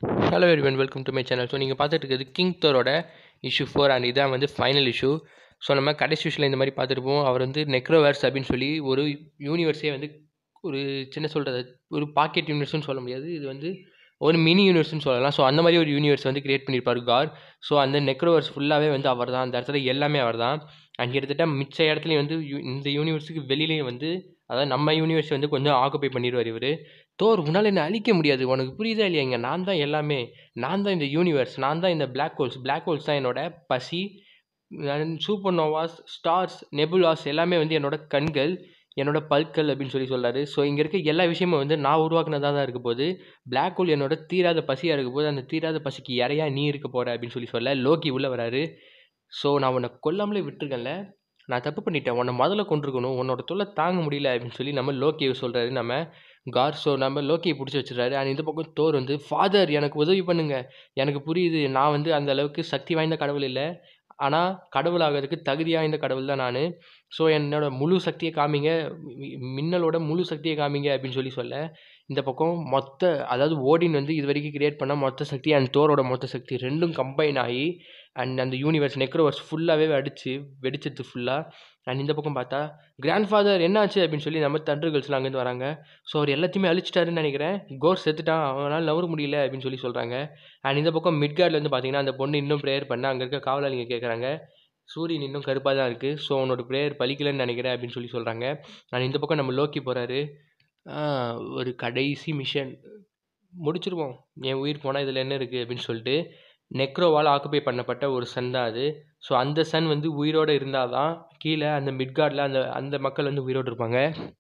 hello everyone welcome to my channel so நீங்கள் பார்த்துட்டு இருக்கிறது கிங் தோரோட இஷ்யூ ஃபோர் அண்ட் இதான் வந்து ஃபைனல் இஷ்யூ ஸோ நம்ம கடைசி இஷ்யூவில் இந்த மாதிரி பார்த்துருப்போம் அவர் வந்து நெக்ரோவேர்ஸ் அப்படின்னு சொல்லி ஒரு யூனிவர்ஸே வந்து ஒரு சின்ன சொல்கிறது ஒரு பாக்கெட் யூனிவர்ஸ்னு சொல்ல முடியாது இது வந்து ஒரு மினி யூனிவர்ஸ்னு சொல்லலாம் ஸோ அந்த மாதிரி ஒரு யூனிவர்ஸ் வந்து கிரியேட் பண்ணியிருப்பார் கார் ஸோ அந்த நெக்ரோவர்ஸ் ஃபுல்லாகவே வந்து அவர் தான் அந்த இடத்துல எல்லாமே அவர் தான் அண்ட் கிட்டத்தட்ட மிச்ச இடத்துலையும் வந்து யூ- இந்த யூனிவர்ஸுக்கு வெளியிலையும் வந்து அதாவது நம்ம யூனிவர்ஸ் வந்து கொஞ்சம் ஆக்குப்பை பண்ணிடுவார் இவர் தோர் உன்னால் என்ன அழிக்க முடியாது உனக்கு புரியுதா இல்லையாங்க நான் தான் எல்லாமே நான் தான் இந்த யூனிவர்ஸ் நான் தான் இந்த பிளாக் ஹோல்ஸ் பிளாக் ஹோல்ஸ் தான் என்னோட பசி சூப்பர் நோவாஸ் ஸ்டார்ஸ் நெபுலாஸ் எல்லாமே வந்து என்னோட கண்கள் என்னோட பல்கள் அப்படின்னு சொல்லி சொல்றாரு ஸோ இங்கே இருக்க எல்லா விஷயமும் வந்து நான் உருவாக்குனதாக தான் இருக்க போது பிளாக் ஹோல் என்னோட தீராத பசியாக இருக்க போது அந்த தீராத பசிக்கு இறையா நீ இருக்க போற அப்படின்னு சொல்லி சொல்ல லோக்கி உள்ளே வராரு ஸோ நான் உன்னை கொல்லாமலே விட்டுருக்கேன்ல நான் தப்பு பண்ணிட்டேன் உன்னை முதல்ல கொண்டிருக்கணும் உன்னோட தொல்லை தாங்க முடியல அப்படின்னு சொல்லி நம்ம லோக்கியை சொல்கிறாரு நம்ம கார் ஸோ நம்ம லோக்கியை பிடிச்சி வச்சிடறாரு அண்ட் இந்த பக்கம் தோர் வந்து ஃபாதர் எனக்கு உதவி பண்ணுங்க எனக்கு புரியுது நான் வந்து அந்த அளவுக்கு சக்தி வாய்ந்த கடவுள் இல்லை ஆனால் கடவுளாகிறதுக்கு தகுதி வாய்ந்த கடவுள் தான் நான் ஸோ என்னோட முழு சக்தியை காமிங்க மி- மின்னலோட முழு சக்தியை காமிங்க அப்படின்னு சொல்லி சொல்ல இந்த பக்கம் மொத்த அதாவது ஓடின் வந்து இது வரைக்கும் கிரியேட் பண்ண மொத்த சக்தி அண்ட் தோரோட மொத்த சக்தி ரெண்டும் கம்பைன் ஆகி அண்ட் அந்த யூனிவர்ஸ் நெக்ரோவர்ஸ் ஃபுல்லாகவே அடிச்சு வெடிச்சது ஃபுல்லாக அண்ட் இந்த பக்கம் பார்த்தா கிராண்ட் ஃபாதர் என்னாச்சு அப்படின்னு சொல்லி நம்ம தண்டர் கேர்ள்ஸ்லாம் அங்கேருந்து வராங்க ஸோ அவர் எல்லாத்தையுமே அழிச்சிட்டாருன்னு நினைக்கிறேன் கோர் செத்துட்டான் அவனால் நவர முடியல அப்படின்னு சொல்லி சொல்கிறாங்க அண்ட் இந்த பக்கம் மிட்கார்டில் வந்து பார்த்தீங்கன்னா அந்த பொண்ணு இன்னும் ப்ரேயர் பண்ண அங்கே இருக்க காவலாளிங்க கேட்குறாங்க சூரியன் இன்னும் கருப்பாக தான் இருக்குது ஸோ உன்னோட ப்ரேயர் பலிக்கலன்னு நினைக்கிறேன் அப்படின்னு சொல்லி சொல்கிறாங்க அண்ட் இந்த பக்கம் நம்ம லோக்கி போகிறாரு ஒரு கடைசி மிஷன் முடிச்சிருவோம் என் உயிர் போனால் இதில் என்ன இருக்குது அப்படின்னு சொல்லிட்டு நெக்ரோவால் ஆக்குப்பை பண்ணப்பட்ட ஒரு சன் தான் அது ஸோ அந்த சன் வந்து உயிரோடு இருந்தால் தான் கீழே அந்த மிட்கார்டில் அந்த அந்த மக்கள் வந்து உயிரோடு இருப்பாங்க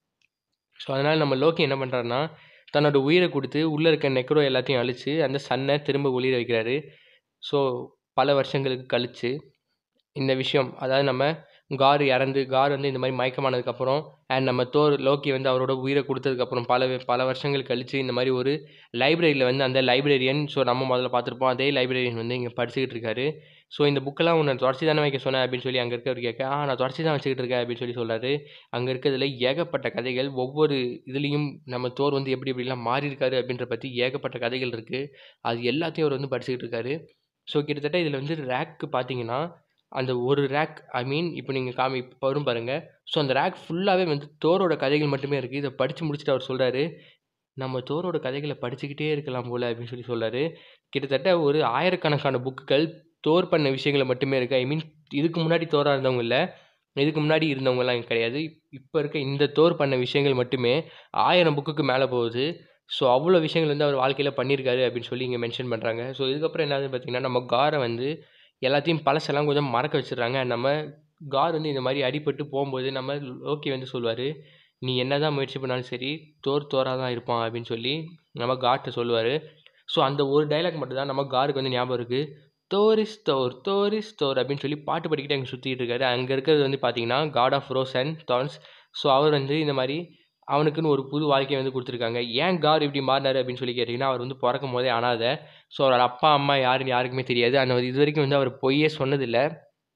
ஸோ அதனால் நம்ம லோக்கி என்ன பண்ணுறாருன்னா தன்னோட உயிரை கொடுத்து உள்ளே இருக்க நெக்ரோ எல்லாத்தையும் அழித்து அந்த சன்னை திரும்ப ஒளிர வைக்கிறாரு ஸோ பல வருஷங்களுக்கு கழித்து இந்த விஷயம் அதாவது நம்ம கார் இறந்து கார் வந்து இந்த மாதிரி மயக்கமானதுக்கப்புறம் அண்ட் நம்ம தோர் லோக்கி வந்து அவரோட உயிரை கொடுத்ததுக்கப்புறம் பல வே- பல வருஷங்கள் கழித்து இந்த மாதிரி ஒரு லைப்ரரியில் வந்து அந்த லைப்ரரியன் ஸோ நம்ம முதல்ல பார்த்துருப்போம் அதே லைப்ரரியன் வந்து இங்கே படிச்சுக்கிட்டு இருக்காரு ஸோ இந்த புக்கெல்லாம் உன்னை தொடச்சி தானே வைக்க சொன்னேன் அப்படின்னு சொல்லி அங்கே இருக்கவர் கேட்க ஆ நான் தொடச்சி தான் வச்சுக்கிட்டு இருக்கேன் அப்படின்னு சொல்லி சொல்றாரு அங்கே இருக்கிறதுல ஏகப்பட்ட கதைகள் ஒவ்வொரு இதுலேயும் நம்ம தோர் வந்து எப்படி எப்படிலாம் மாறி இருக்காரு அப்படின்ற பற்றி ஏகப்பட்ட கதைகள் இருக்குது அது எல்லாத்தையும் அவர் வந்து படிச்சுக்கிட்டு இருக்காரு ஸோ கிட்டத்தட்ட இதில் வந்து ரேக்கு பார்த்தீங்கன்னா அந்த ஒரு ரேக் ஐ மீன் இப்போ நீங்கள் காமி இப்போ வரும் பாருங்கள் ஸோ அந்த ரேக் ஃபுல்லாகவே வந்து தோரோட கதைகள் மட்டுமே இருக்குது இதை படித்து முடிச்சுட்டு அவர் சொல்கிறாரு நம்ம தோரோட கதைகளை படிச்சுக்கிட்டே இருக்கலாம் போல் அப்படின்னு சொல்லி சொல்றாரு கிட்டத்தட்ட ஒரு ஆயிரக்கணக்கான புக்குகள் தோர் பண்ண விஷயங்களை மட்டுமே இருக்குது ஐ மீன் இதுக்கு முன்னாடி தோராக இருந்தவங்க இல்லை இதுக்கு முன்னாடி இருந்தவங்கலாம் இங்க கிடையாது இப்போ இருக்க இந்த தோர் பண்ண விஷயங்கள் மட்டுமே ஆயிரம் புக்குக்கு மேலே போகுது ஸோ அவ்வளோ விஷயங்கள் வந்து அவர் வாழ்க்கையில் பண்ணியிருக்காரு அப்படின்னு சொல்லி இங்கே மென்ஷன் பண்ணுறாங்க ஸோ இதுக்கப்புறம் என்னது பார்த்தீங்கன்னா நம்ம காரை வந்து எல்லாத்தையும் பழசெல்லாம் கொஞ்சம் மறக்க வச்சிடுறாங்க நம்ம கார் வந்து இந்த மாதிரி அடிபட்டு போகும்போது நம்ம லோக்கி வந்து சொல்லுவார் நீ என்ன தான் முயற்சி பண்ணாலும் சரி தோர் தோராக தான் இருப்பான் அப்படின்னு சொல்லி நம்ம கார்ட்ட சொல்லுவார் ஸோ அந்த ஒரு டைலாக் மட்டும் தான் நம்ம காருக்கு வந்து ஞாபகம் இருக்குது தோரிஸ் தோர் தோரிஸ் தோர் அப்படின்னு சொல்லி பாட்டு படிக்கிட்டு அங்கே சுற்றிட்டு இருக்காரு அங்கே இருக்கிறது வந்து பார்த்தீங்கன்னா காட் ஆஃப் ரோஸ் அண்ட் தான்ஸ் ஸோ அவர் வந்து இந்த மாதிரி அவனுக்குன்னு ஒரு புது வாழ்க்கையை வந்து கொடுத்துருக்காங்க ஏன் கார் இப்படி மாறினாரு அப்படின்னு சொல்லி கேட்டிங்கன்னா அவர் வந்து பிறக்கும் போதே அனாதை ஸோ அவரோட அப்பா அம்மா யாருன்னு யாருக்குமே தெரியாது அந்த இது வரைக்கும் வந்து அவர் பொய்யே சொன்னதில்லை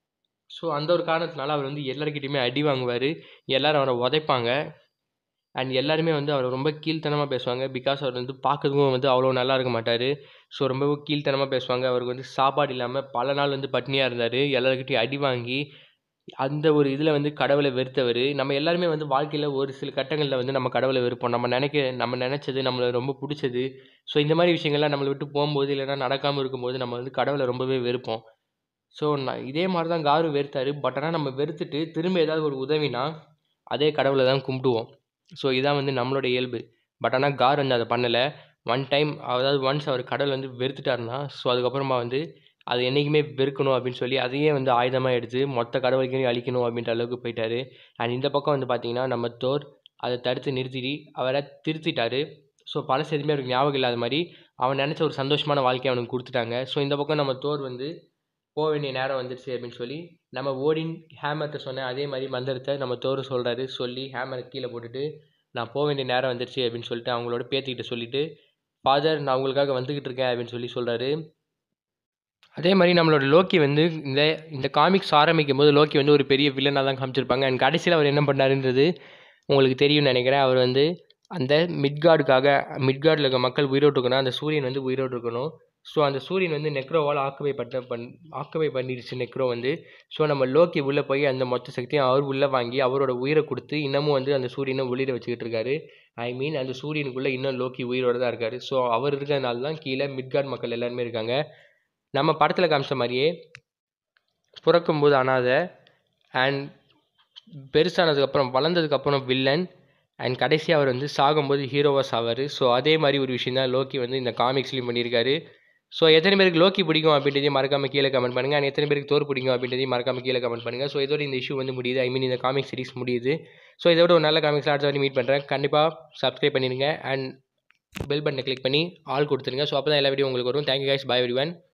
ஸோ அந்த ஒரு காரணத்தினால அவர் வந்து எல்லாருக்கிட்டையுமே அடி வாங்குவார் எல்லாரும் அவரை உதைப்பாங்க அண்ட் எல்லாருமே வந்து அவரை ரொம்ப கீழ்த்தனமாக பேசுவாங்க பிகாஸ் அவர் வந்து பார்க்கறதுக்கும் வந்து அவ்வளோ நல்லா இருக்க மாட்டார் ஸோ ரொம்ப கீழ்த்தனமாக பேசுவாங்க அவருக்கு வந்து சாப்பாடு இல்லாமல் பல நாள் வந்து பட்னியாக இருந்தார் எல்லாருக்கிட்டையும் அடி வாங்கி அந்த ஒரு இதில் வந்து கடவுளை வெறுத்தவர் நம்ம எல்லாருமே வந்து வாழ்க்கையில் ஒரு சில கட்டங்களில் வந்து நம்ம கடவுளை வெறுப்போம் நம்ம நினைக்க நம்ம நினச்சது நம்மளை ரொம்ப பிடிச்சது ஸோ இந்த மாதிரி விஷயங்கள்லாம் நம்மளை விட்டு போகும்போது இல்லைன்னா நடக்காமல் இருக்கும்போது நம்ம வந்து கடவுளை ரொம்பவே வெறுப்போம் ஸோ நான் இதே மாதிரி தான் காரு வெறுத்தாரு பட் ஆனால் நம்ம வெறுத்துட்டு திரும்ப ஏதாவது ஒரு உதவினா அதே கடவுளை தான் கும்பிடுவோம் ஸோ இதான் வந்து நம்மளோட இயல்பு பட் ஆனால் கார் வந்து அதை பண்ணலை ஒன் டைம் அதாவது ஒன்ஸ் அவர் கடவுள் வந்து வெறுத்துட்டாருன்னா ஸோ அதுக்கப்புறமா வந்து அது என்றைக்குமே வெறுக்கணும் அப்படின்னு சொல்லி அதையே வந்து ஆயுதமாக எடுத்து மொத்த கடவுளுக்கையும் அழிக்கணும் அப்படின்ற அளவுக்கு போயிட்டாரு அண்ட் இந்த பக்கம் வந்து பார்த்தீங்கன்னா நம்ம தோர் அதை தடுத்து நிறுத்திட்டு அவரை திருத்திட்டாரு ஸோ பழசு எதுவுமே அவருக்கு ஞாபகம் இல்லாத மாதிரி அவன் நினச்ச ஒரு சந்தோஷமான வாழ்க்கையை அவனுக்கு கொடுத்துட்டாங்க ஸோ இந்த பக்கம் நம்ம தோர் வந்து போக வேண்டிய நேரம் வந்துருச்சு அப்படின்னு சொல்லி நம்ம ஓடின் ஹேமர்கிட்ட சொன்ன அதே மாதிரி மந்திரத்தை நம்ம தோறு சொல்கிறாரு சொல்லி ஹேமரை கீழே போட்டுட்டு நான் போக வேண்டிய நேரம் வந்துருச்சு அப்படின்னு சொல்லிட்டு அவங்களோட பேத்திக்கிட்ட சொல்லிட்டு ஃபாதர் நான் உங்களுக்காக வந்துக்கிட்டு இருக்கேன் அப்படின்னு சொல்லி சொல்கிறாரு அதே மாதிரி நம்மளோட லோக்கி வந்து இந்த இந்த காமிக்ஸ் ஆரம்பிக்கும் போது லோக்கி வந்து ஒரு பெரிய வில்லனாக தான் காமிச்சிருப்பாங்க அண்ட் கடைசியில் அவர் என்ன பண்ணாருன்றது உங்களுக்கு தெரியும்னு நினைக்கிறேன் அவர் வந்து அந்த மிட்கார்டுக்காக மிட்கார்டில் இருக்க மக்கள் உயிரோடு இருக்கணும் அந்த சூரியன் வந்து உயிரோடு இருக்கணும் ஸோ அந்த சூரியன் வந்து நெக்ரோவால் ஆக்குபை பண்ண பண் ஆக்குபை பண்ணிடுச்சு நெக்ரோ வந்து ஸோ நம்ம லோக்கி உள்ளே போய் அந்த மொத்த சக்தியும் அவர் உள்ளே வாங்கி அவரோட உயிரை கொடுத்து இன்னமும் வந்து அந்த சூரியனை ஒளிர வச்சுக்கிட்டு இருக்காரு ஐ மீன் அந்த சூரியனுக்குள்ளே இன்னும் லோக்கி உயிரோட தான் இருக்கார் ஸோ அவர் இருக்கிறதுனால தான் கீழே மிட்கார்ட் மக்கள் எல்லாருமே இருக்காங்க நம்ம படத்தில் காமிச்ச மாதிரியே பிறக்கும்போது அனாதை அண்ட் பெருசானதுக்கப்புறம் வளர்ந்ததுக்கப்புறம் வில்லன் அண்ட் கடைசியாக அவர் வந்து சாகும்போது ஹீரோவாக சாவார் ஸோ அதே மாதிரி ஒரு விஷயம் தான் லோக்கி வந்து இந்த காமிக்ஸ்லையும் பண்ணியிருக்காரு ஸோ எத்தனை பேருக்கு லோக்கி பிடிக்கும் அப்படின்றதையும் மறக்காம கீழே கமெண்ட் பண்ணுங்கள் அண்ட் எத்தனை பேருக்கு தோர் பிடிக்கும் அப்படின்றதையும் மறக்காம கீழே கமெண்ட் பண்ணுங்கள் ஸோ இதோட இந்த இஷ்யூ வந்து முடியுது ஐ மீன் இந்த காமிக் சீரிஸ் முடியுது ஸோ இதோட ஒரு நல்ல காமிக்ஸ் அடுத்த வாட்டி மீட் பண்ணுறேன் கண்டிப்பாக சப்ஸ்கிரைப் பண்ணிடுங்க அண்ட் பெல் பட்டனை கிளிக் பண்ணி ஆல் கொடுத்துருங்க ஸோ அப்போ தான் எல்லா வீடியோ உங்களுக்கு வரும் thank you guys bye every one